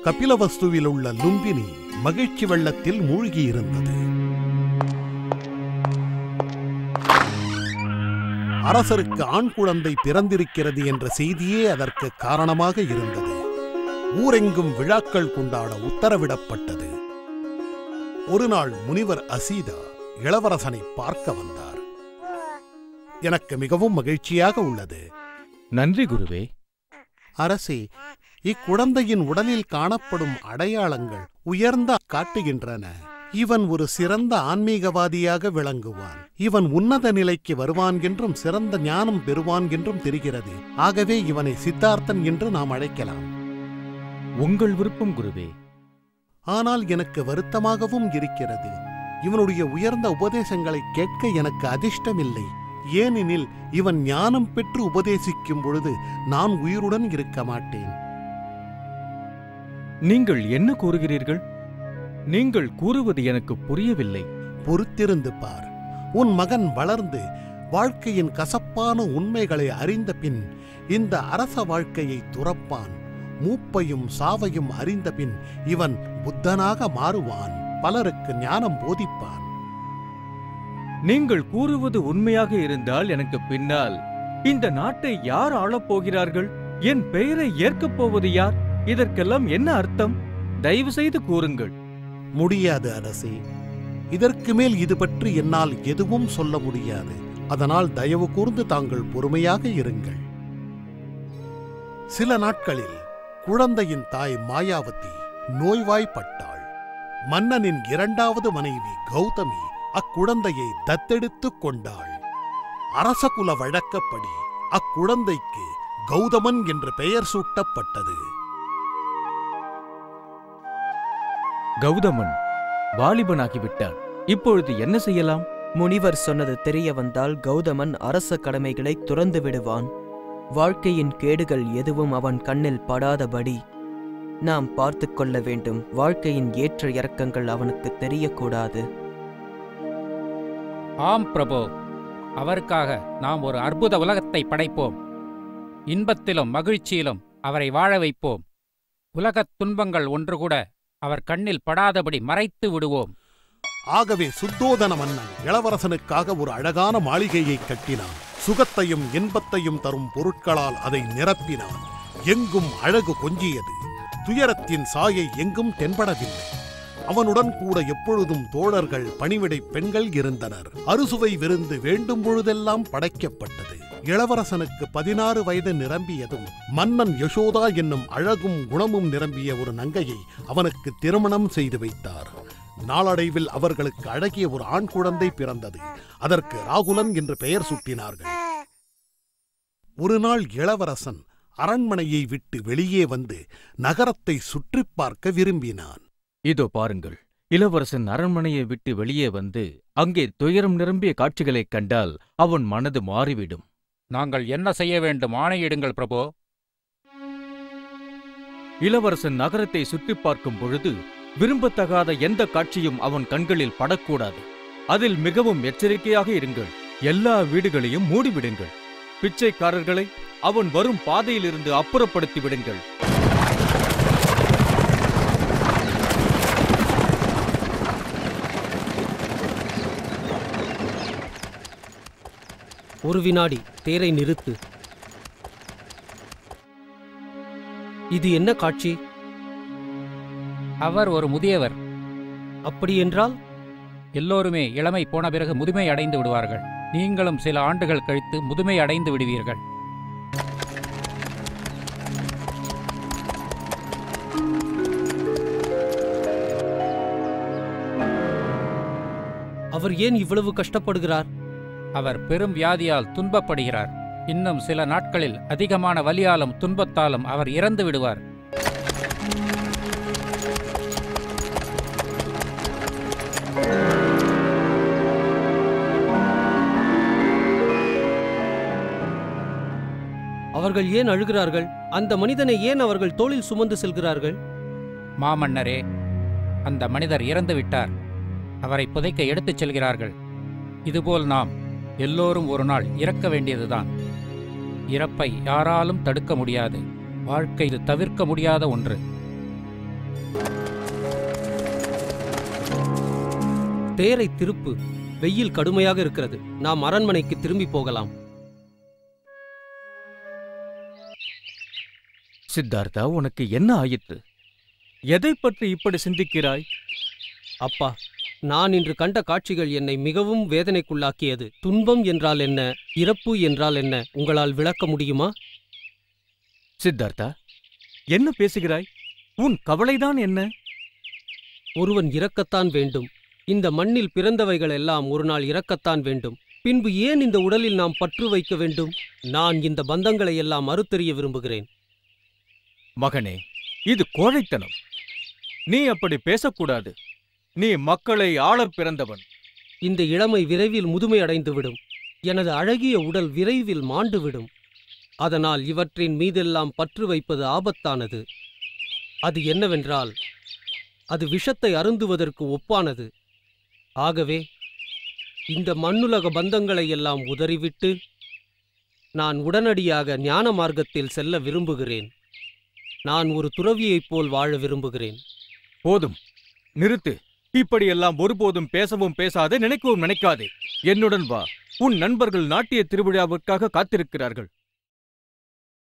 கபிலவஸ்துவில் உள்ள லும்பினி மகிழ்ச்சி வெள்ளத்தில் மூழ்கியிருந்தது அரசருக்கு ஆண் குழந்தை பிறந்திருக்கிறது என்ற செய்தியே அதற்கு காரணமாக இருந்தது ஊரெங்கும் விழாக்கள் கொண்டாட உத்தரவிடப்பட்டது ஒரு நாள் முனிவர் அசீதா இளவரசனை பார்க்க வந்தார் எனக்கு மிகவும் மகிழ்ச்சியாக உள்ளது நன்றி குருவே அரசே இக்குழந்தையின் உடலில் காணப்படும் அடையாளங்கள் உயர்ந்த காட்டுகின்றன இவன் ஒரு சிறந்த ஆன்மீகவாதியாக விளங்குவான் இவன் உன்னத நிலைக்கு வருவான் என்றும் சிறந்த ஞானம் பெறுவான் என்றும் தெரிகிறது ஆகவே இவனை சித்தார்த்தன் என்று நாம் அழைக்கலாம் உங்கள் விருப்பம் குருவே ஆனால் எனக்கு வருத்தமாகவும் இருக்கிறது இவனுடைய உயர்ந்த உபதேசங்களை கேட்க எனக்கு அதிர்ஷ்டமில்லை ஏனெனில் இவன் ஞானம் பெற்று உபதேசிக்கும் பொழுது நான் உயிருடன் இருக்க மாட்டேன் நீங்கள் என்ன கூறுகிறீர்கள் நீங்கள் கூறுவது எனக்கு புரியவில்லை பொறுத்திருந்து பார் உன் மகன் வளர்ந்து வாழ்க்கையின் கசப்பான உண்மைகளை அறிந்த பின் இந்த அரச வாழ்க்கையை துறப்பான் மூப்பையும் சாவையும் அறிந்த பின் இவன் புத்தனாக மாறுவான் பலருக்கு ஞானம் போதிப்பான் நீங்கள் கூறுவது உண்மையாக இருந்தால் எனக்கு பின்னால் இந்த நாட்டை யார் ஆளப் போகிறார்கள் என் பெயரை ஏற்கப் போவது யார் இதற்கெல்லாம் என்ன அர்த்தம் தயவு செய்து கூறுங்கள் முடியாது அரசே இதற்கு மேல் இது பற்றி என்னால் எதுவும் சொல்ல முடியாது அதனால் தயவு கூர்ந்து தாங்கள் பொறுமையாக இருங்கள் சில நாட்களில் குழந்தையின் தாய் மாயாவதி நோய்வாய்ப்பட்டாள் மன்னனின் இரண்டாவது மனைவி கௌதமி அக்குழந்தையை தத்தெடுத்துக் கொண்டாள் அரசகுல வழக்கப்படி அக்குழந்தைக்கு கௌதமன் என்று பெயர் சூட்டப்பட்டது கௌதமன் வாலிபனாகிவிட்டான் இப்பொழுது என்ன செய்யலாம் முனிவர் சொன்னது தெரிய வந்தால் கௌதமன் அரச கடமைகளை துறந்து விடுவான் வாழ்க்கையின் கேடுகள் எதுவும் அவன் கண்ணில் படாதபடி நாம் பார்த்துக் கொள்ள வேண்டும் வாழ்க்கையின் ஏற்ற இறக்கங்கள் அவனுக்கு தெரியக்கூடாது ஆம் பிரபு அவருக்காக நாம் ஒரு அற்புத உலகத்தை படைப்போம் இன்பத்திலும் மகிழ்ச்சியிலும் அவரை வாழ வைப்போம் உலகத் துன்பங்கள் ஒன்று கூட அவர் கண்ணில் படாதபடி மறைத்து விடுவோம் ஆகவே சுத்தோதன மன்னன் இளவரசனுக்காக ஒரு அழகான மாளிகையை கட்டினான் சுகத்தையும் இன்பத்தையும் தரும் பொருட்களால் அதை நிரப்பினான் எங்கும் அழகு கொஞ்சியது துயரத்தின் சாயை எங்கும் தென்படவில்லை அவனுடன் கூட எப்பொழுதும் தோழர்கள் பணிவிடை பெண்கள் இருந்தனர் அறுசுவை விருந்து வேண்டும் பொழுதெல்லாம் படைக்கப்பட்டது இளவரசனுக்கு பதினாறு வயது நிரம்பியதும் மன்னன் யசோதா என்னும் அழகும் குணமும் நிரம்பிய ஒரு நங்கையை அவனுக்கு திருமணம் செய்து வைத்தார் நாளடைவில் அவர்களுக்கு அழகிய ஒரு ஆண் குழந்தை பிறந்தது அதற்கு ராகுலன் என்று பெயர் சூட்டினார்கள் ஒரு நாள் இளவரசன் அரண்மனையை விட்டு வெளியே வந்து நகரத்தை சுற்றிப் பார்க்க விரும்பினான் இதோ பாருங்கள் இளவரசன் அரண்மனையை விட்டு வெளியே வந்து அங்கே துயரம் நிரம்பிய காட்சிகளைக் கண்டால் அவன் மனது மாறிவிடும் நாங்கள் என்ன செய்ய வேண்டும் ஆணையிடுங்கள் பிரபு இளவரசன் நகரத்தை சுற்றிப் பார்க்கும் பொழுது விரும்பத்தகாத எந்த காட்சியும் அவன் கண்களில் படக்கூடாது அதில் மிகவும் எச்சரிக்கையாக இருங்கள் எல்லா வீடுகளையும் மூடிவிடுங்கள் பிச்சைக்காரர்களை அவன் வரும் பாதையிலிருந்து அப்புறப்படுத்தி விடுங்கள் ஒரு வினாடி தேரை நிறுத்து இது என்ன காட்சி அவர் ஒரு முதியவர் அப்படியென்றால் எல்லோருமே இளமை போன பிறகு முதுமை அடைந்து விடுவார்கள் நீங்களும் சில ஆண்டுகள் கழித்து முதுமை அடைந்து விடுவீர்கள் அவர் ஏன் இவ்வளவு கஷ்டப்படுகிறார் அவர் பெரும் வியாதியால் துன்பப்படுகிறார் இன்னும் சில நாட்களில் அதிகமான வலியாலும் துன்பத்தாலும் அவர் இறந்து விடுவார் அவர்கள் ஏன் அழுகிறார்கள் அந்த மனிதனை ஏன் அவர்கள் தோளில் சுமந்து செல்கிறார்கள் மாமன்னரே அந்த மனிதர் இறந்து விட்டார் அவரை புதைக்க எடுத்துச் செல்கிறார்கள் இதுபோல் நாம் எல்லோரும் ஒரு நாள் இறக்க வேண்டியதுதான் இறப்பை யாராலும் தடுக்க முடியாது வாழ்க்கை இது தவிர்க்க முடியாத ஒன்று தேரை திருப்பு வெயில் கடுமையாக இருக்கிறது நாம் அரண்மனைக்கு திரும்பி போகலாம் சித்தார்த்தா உனக்கு என்ன ஆயிற்று எதை பற்றி இப்படி சிந்திக்கிறாய் அப்பா நான் இன்று கண்ட காட்சிகள் என்னை மிகவும் வேதனைக்குள்ளாக்கியது துன்பம் என்றால் என்ன இறப்பு என்றால் என்ன உங்களால் விளக்க முடியுமா சித்தார்த்தா என்ன பேசுகிறாய் உன் கவலைதான் என்ன ஒருவன் இறக்கத்தான் வேண்டும் இந்த மண்ணில் பிறந்தவைகள் எல்லாம் ஒரு நாள் இறக்கத்தான் வேண்டும் பின்பு ஏன் இந்த உடலில் நாம் பற்று வைக்க வேண்டும் நான் இந்த பந்தங்களை எல்லாம் அறுத்தெறிய விரும்புகிறேன் மகனே இது கோழைத்தனம் நீ அப்படி பேசக்கூடாது நீ மக்களை ஆளப் பிறந்தவன் இந்த இளமை விரைவில் முதுமை அடைந்துவிடும் எனது அழகிய உடல் விரைவில் மாண்டுவிடும் அதனால் இவற்றின் மீதெல்லாம் பற்று வைப்பது ஆபத்தானது அது என்னவென்றால் அது விஷத்தை அருந்துவதற்கு ஒப்பானது ஆகவே இந்த மண்ணுலக பந்தங்களை எல்லாம் உதறிவிட்டு நான் உடனடியாக ஞான மார்க்கத்தில் செல்ல விரும்புகிறேன் நான் ஒரு துறவியைப் போல் வாழ விரும்புகிறேன் போதும் நிறுத்து இப்படியெல்லாம் ஒருபோதும் பேசவும் பேசாதே நினைக்கவும் நினைக்காதே என்னுடன் வா உன் நண்பர்கள் நாட்டிய திருவிழாவிற்காக காத்திருக்கிறார்கள்